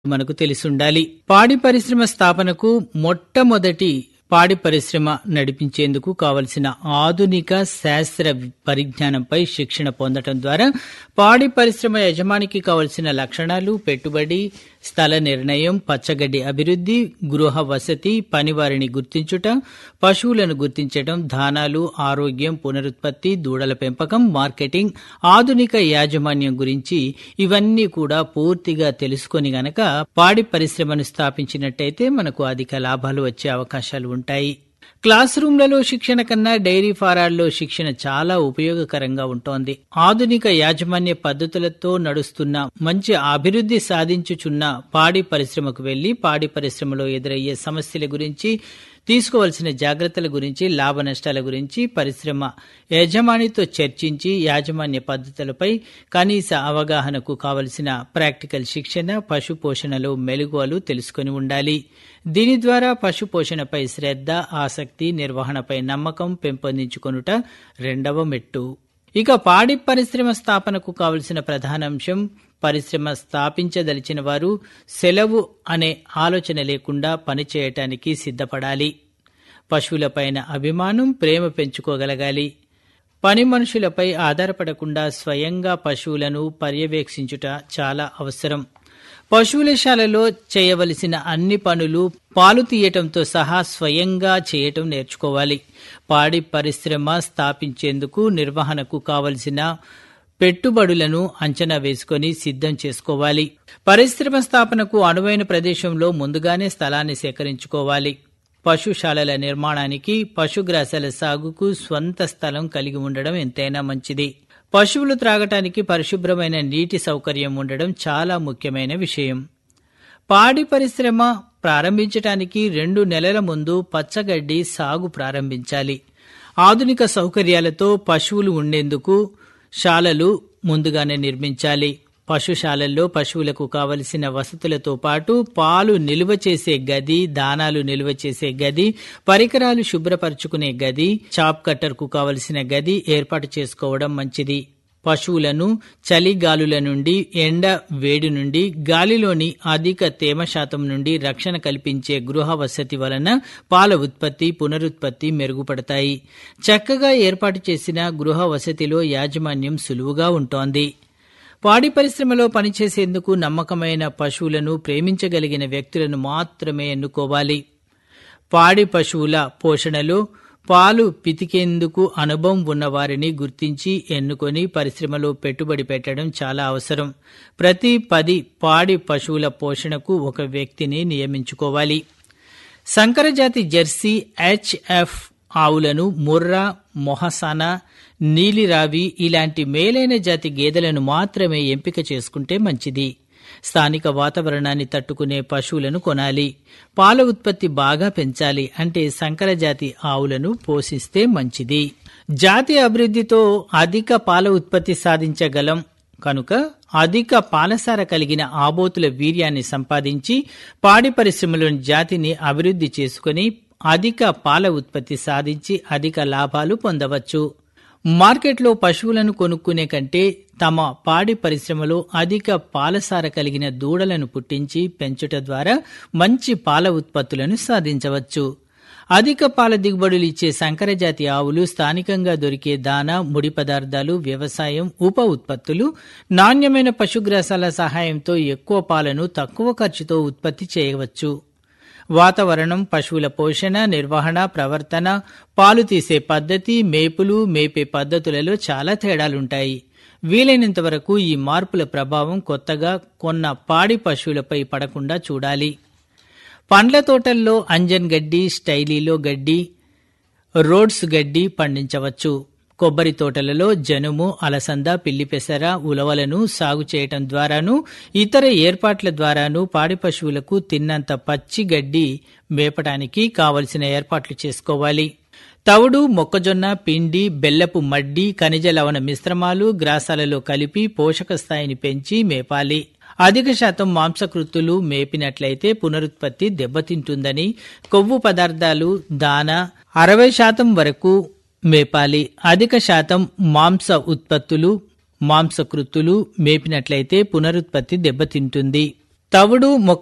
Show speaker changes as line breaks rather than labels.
మనకు తెలిసుండాలి పాడి పరిశ్రమ స్థాపనకు మొట్టమొదటి పాడి పరిశ్రమ నడిపించేందుకు కావలసిన ఆధునిక శాస్త్ర పరిజ్ఞానంపై శిక్షణ పొందటం ద్వారా పాడి పరిశ్రమ యజమానికి కావలసిన లక్షణాలు పెట్టుబడి స్థల నిర్ణయం పచ్చగడ్డి అభివృద్ధి గృహ వసతి పనివారిని గుర్తించుట పశువులను గుర్తించడం ధానాలు ఆరోగ్యం పునరుత్పత్తి దూడల పెంపకం మార్కెటింగ్ ఆధునిక యాజమాన్యం గురించి ఇవన్నీ కూడా పూర్తిగా తెలుసుకొని గనక పాడి పరిశ్రమను స్థాపించినట్టయితే మనకు అధిక లాభాలు వచ్చే అవకాశాలు ఉంటాయి క్లాస్ రూమ్లలో శిక్షణ కన్నా డైరీ ఫారాల్లో శిక్షణ చాలా ఉపయోగకరంగా ఉంటోంది ఆధునిక యాజమాన్య పద్ధతులతో నడుస్తున్న మంచి అభివృద్ధి సాధించుచున్న పాడి పరిశ్రమకు వెళ్లి పాడి పరిశ్రమలో ఎదురయ్యే సమస్యల గురించి తీసుకోవాల్సిన జాగ్రత్తల గురించి లాభ నష్టాల గురించి పరిశ్రమ యజమానితో చర్చించి యాజమాన్య పద్ధతులపై కనీస అవగాహనకు కావలసిన ప్రాక్టికల్ శిక్షణ పశు పోషణలో మెలకువలు తెలుసుకుని ఉండాలి దీని ద్వారా పశు పోషణపై శ్రద్ధ ఆసక్తి నిర్వహణపై నమ్మకం పెంపొందించుకొనుట రెండవ మెట్టు ఇక పాడి పరిశ్రమ స్థాపనకు కావలసిన ప్రధాన అంశం పరిశ్రమ స్థాపించదలిచిన వారు సెలవు అనే ఆలోచన లేకుండా పనిచేయటానికి సిద్ధపడాలి పశువులపైన అభిమానం ప్రేమ పెంచుకోగలగాలి పని మనుషులపై ఆధారపడకుండా స్వయంగా పశువులను పర్యవేక్షించుట చాలా అవసరం పశువుల శాలలో చేయవలసిన అన్ని పనులు పాలు తీయటంతో సహా స్వయంగా చేయటం నేర్చుకోవాలి పాడి పరిశ్రమ స్థాపించేందుకు నిర్వహణకు కావలసిన పెట్టుబడులను అంచనా వేసుకొని సిద్ధం చేసుకోవాలి పరిశ్రమ స్థాపనకు అనువైన ప్రదేశంలో ముందుగానే స్థలాన్ని సేకరించుకోవాలి పశుశాలల నిర్మాణానికి పశుగ్రాసాల సాగుకు స్వంత స్థలం కలిగి ఉండడం ఎంతైనా మంచిది పశువులు త్రాగటానికి పరిశుభ్రమైన నీటి సౌకర్యం ఉండడం చాలా ముఖ్యమైన విషయం పాడి పరిశ్రమ ప్రారంభించటానికి రెండు నెలల ముందు పచ్చగడ్డి సాగు ప్రారంభించాలి ఆధునిక సౌకర్యాలతో పశువులు ఉండేందుకు శాలలు ముందుగానే నిర్మించాలి పశుశాలల్లో పశువులకు కావలసిన వసతులతో పాటు పాలు నిల్వ చేసే గది దానాలు నిల్వ చేసే గది పరికరాలు శుభ్రపరచుకునే గది చాప్ కట్టర్కు కావలసిన గది ఏర్పాటు చేసుకోవడం మంచిది పశువులను చలి గాలుల నుండి ఎండ వేడి నుండి గాలిలోని అధిక తేమ శాతం నుండి రక్షణ కల్పించే గృహ వసతి వలన పాల ఉత్పత్తి పునరుత్పత్తి మెరుగుపడతాయి చక్కగా ఏర్పాటు చేసిన గృహ వసతిలో యాజమాన్యం సులువుగా ఉంటోంది పాడి పరిశ్రమలో పనిచేసేందుకు నమ్మకమైన పశువులను ప్రేమించగలిగిన వ్యక్తులను మాత్రమే ఎన్నుకోవాలి పాడి పశువుల పోషణలో పాలు పితికేందుకు అనుభవం ఉన్న వారిని గుర్తించి ఎన్నుకొని పరిశ్రమలో పెట్టుబడి పెట్టడం చాలా అవసరం ప్రతి పది పాడి పశువుల పోషణకు ఒక వ్యక్తిని నియమించుకోవాలి సంకరజాతి జెర్సీ హెచ్ఎఫ్ ఆవులను ముర్రా మొహసానా నీలిరావి ఇలాంటి మేలైన జాతి గేదెలను మాత్రమే ఎంపిక చేసుకుంటే మంచిది స్థానిక వాతావరణాన్ని తట్టుకునే పశువులను కొనాలి పాల ఉత్పత్తి బాగా పెంచాలి అంటే సంకరజాతి ఆవులను పోషిస్తే మంచిది జాతి అభివృద్ధితో అధిక పాల ఉత్పత్తి సాధించగలం కనుక అధిక పాలసార కలిగిన ఆబోతుల వీర్యాన్ని సంపాదించి పాడి పరిశ్రమలోని జాతిని అభివృద్ధి చేసుకుని అధిక పాల ఉత్పత్తి సాధించి అధిక లాభాలు పొందవచ్చు మార్కెట్లో పశువులను కొనుక్కునే కంటే తమ పాడి పరిశ్రమలో అధిక పాలసార కలిగిన దూడలను పుట్టించి పెంచుట ద్వారా మంచి పాల ఉత్పత్తులను సాధించవచ్చు అధిక పాల దిగుబడులు ఇచ్చే సంకరజాతి ఆవులు స్థానికంగా దొరికే దాన ముడి పదార్థాలు వ్యవసాయం ఉప ఉత్పత్తులు నాణ్యమైన పశుగ్రాసాల సహాయంతో ఎక్కువ పాలను తక్కువ ఖర్చుతో ఉత్పత్తి చేయవచ్చు వాతావరణం పశువుల పోషణ నిర్వహణ ప్రవర్తన పాలు తీసే పద్ధతి మేపులు మేపే పద్ధతులలో చాలా తేడాలుంటాయి వీలైనంత వరకు ఈ మార్పుల ప్రభావం కొత్తగా కొన్న పాడి పశువులపై పడకుండా చూడాలి పండ్ల తోటల్లో అంజన్ గడ్డి స్టైలీలో గడ్డి రోడ్స్ గడ్డి పండించవచ్చు కొబ్బరి తోటలలో జనుము అలసంద పిల్లి పెసర ఉలవలను సాగు చేయటం ద్వారాను ఇతర ఏర్పాట్ల ద్వారాను పాడి పశువులకు తిన్నంత పచ్చి గడ్డి మేపటానికి కావలసిన ఏర్పాట్లు చేసుకోవాలి తవుడు మొక్కజొన్న పిండి బెల్లపు మడ్డి ఖనిజ లవణ మిశ్రమాలు గ్రాసాలలో కలిపి పోషక స్థాయిని పెంచి మేపాలి అధిక శాతం మాంసకృత్తులు మేపినట్లయితే పునరుత్పత్తి దెబ్బతింటుందని కొవ్వు పదార్థాలు దాన అరవై శాతం వరకు మేపాలి అధిక శాతం మాంస ఉత్పత్తులు మాంసకృత్తులు మేపినట్లయితే పునరుత్పత్తి దెబ్బతింటుంది తవుడు మొక్క